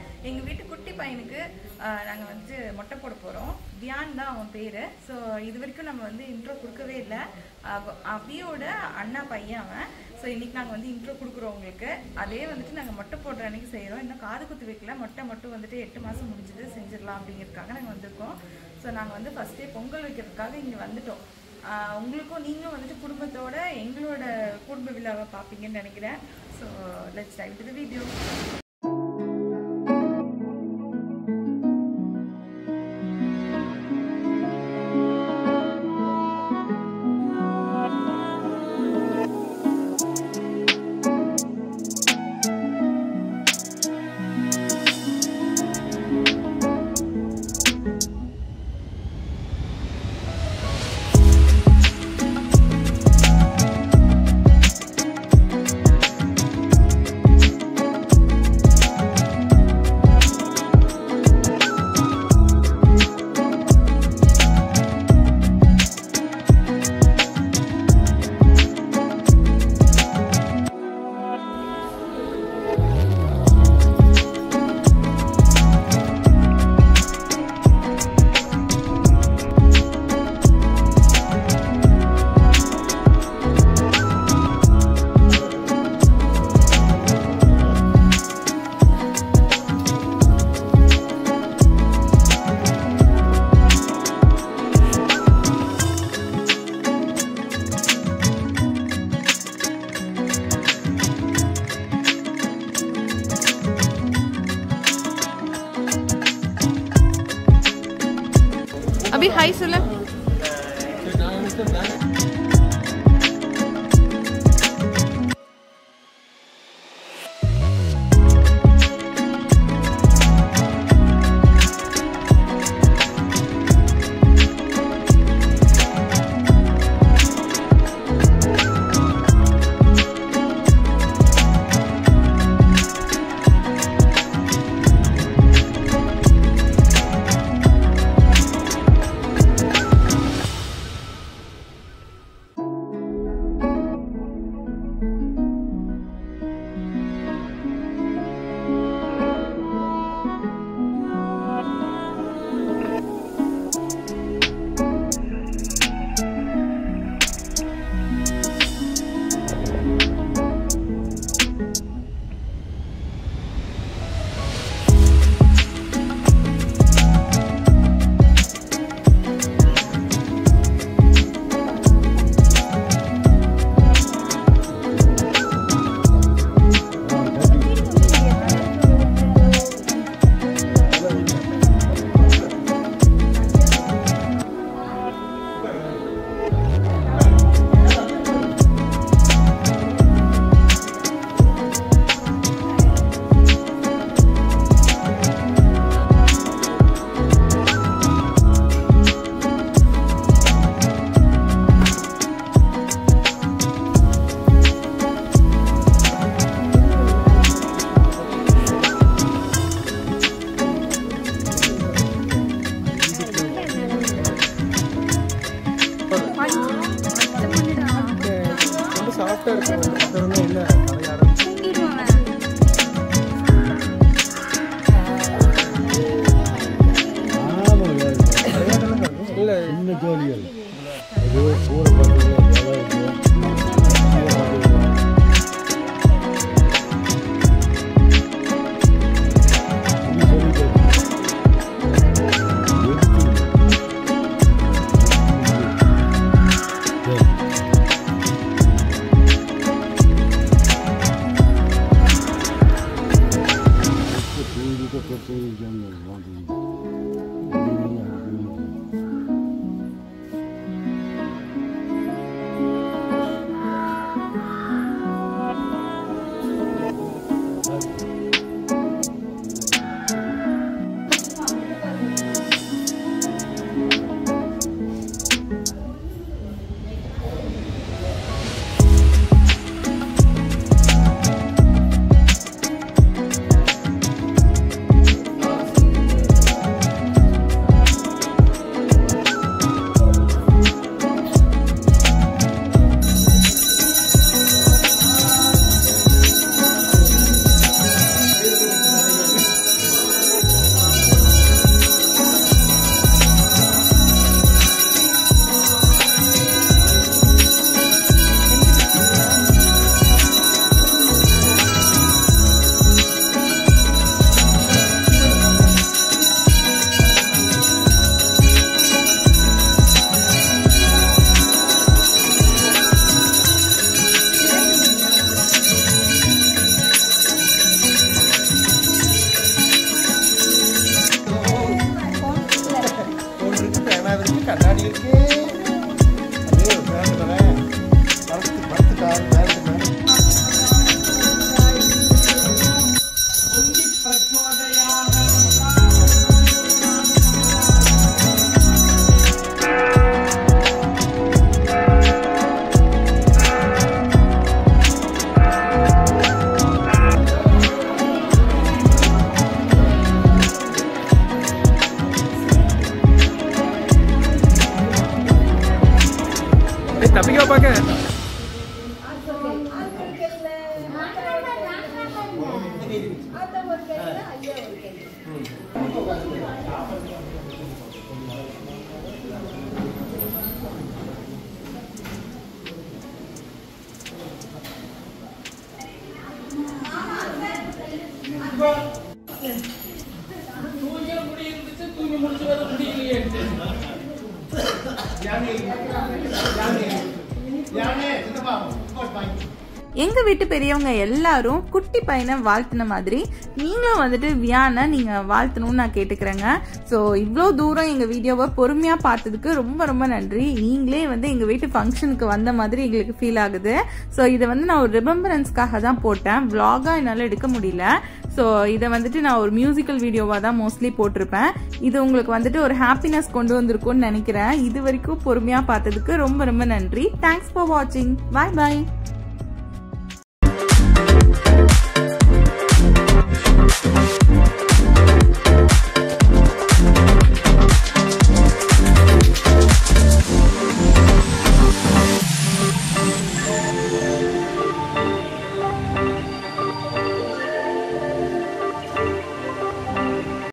எங்கள் வீட்டு குட்டி பையனுக்கு நாங்கள் வந்து மொட்டை போட போகிறோம் தியான் தான் அவன் பேர் ஸோ இது வரைக்கும் நம்ம வந்து இன்ட்ரோ கொடுக்கவே இல்லை அபியோட அண்ணா பையன் அவன் ஸோ இன்னைக்கு நாங்கள் வந்து இன்ட்ரோ கொடுக்குறோம் உங்களுக்கு அதே வந்துட்டு நாங்கள் மொட்டை போடுற அன்னைக்கு செய்கிறோம் இன்னும் காது குத்து வைக்கல மொட்டை மட்டும் வந்துட்டு எட்டு மாதம் முடிஞ்சது செஞ்சிடலாம் அப்படிங்கிறதுக்காக நாங்கள் வந்திருக்கோம் ஸோ நாங்கள் வந்து ஃபஸ்ட்டே பொங்கல் வைக்கிறதுக்காக இங்கே வந்துட்டோம் ஆஹ் உங்களுக்கும் நீங்களும் வந்துட்டு குடும்பத்தோட எங்களோட குடும்ப விழாவை பார்ப்பீங்கன்னு நினைக்கிறேன் so let's time to video Abhi hi சொல்லு ரொம்ப சாஃப்டாக இருக்கும் அப்புறம் இல்லை தலையாட இல்லை சின்ன ஜோலிகள் ஏதோ கூரை பார்த்தீங்க எவ்வளோ இருக்கு ஆ பின்னாடி இருக்கு அப்படியே ஒரு பேண்ட் வரேன் பறத்து பறத்துட்டா பேண்ட் ஏய், தப்பிக்கவா பார்க்க எங்க வீட்டு பெரியவங்க எல்லாரும் குட்டி பையனை வாழ்த்தின மாதிரி நீங்களும் வந்துட்டு வியானை நீங்க வாழ்த்தணும்னு நான் கேட்டுக்கிறேங்க ஸோ இவ்வளோ தூரம் எங்க வீடியோவை பொறுமையா பார்த்ததுக்கு ரொம்ப ரொம்ப நன்றி நீங்களே வந்து எங்க வீட்டு ஃபங்க்ஷனுக்கு வந்த மாதிரி எங்களுக்கு ஃபீல் ஆகுது ஸோ இதை வந்து நான் ஒரு ரிமெம்பரன்ஸ்க்காக தான் போட்டேன் vlog-ஆ என்னால் எடுக்க முடியல ஸோ இதை வந்துட்டு நான் ஒரு மியூசிக்கல் வீடியோவாக தான் மோஸ்ட்லி போட்டிருப்பேன் இது உங்களுக்கு வந்துட்டு ஒரு ஹாப்பினஸ் கொண்டு வந்திருக்கும்னு நினைக்கிறேன் இது வரைக்கும் பொறுமையாக பார்த்ததுக்கு ரொம்ப ரொம்ப நன்றி தேங்க்ஸ் ஃபார் வாட்சிங் பாய் பாய்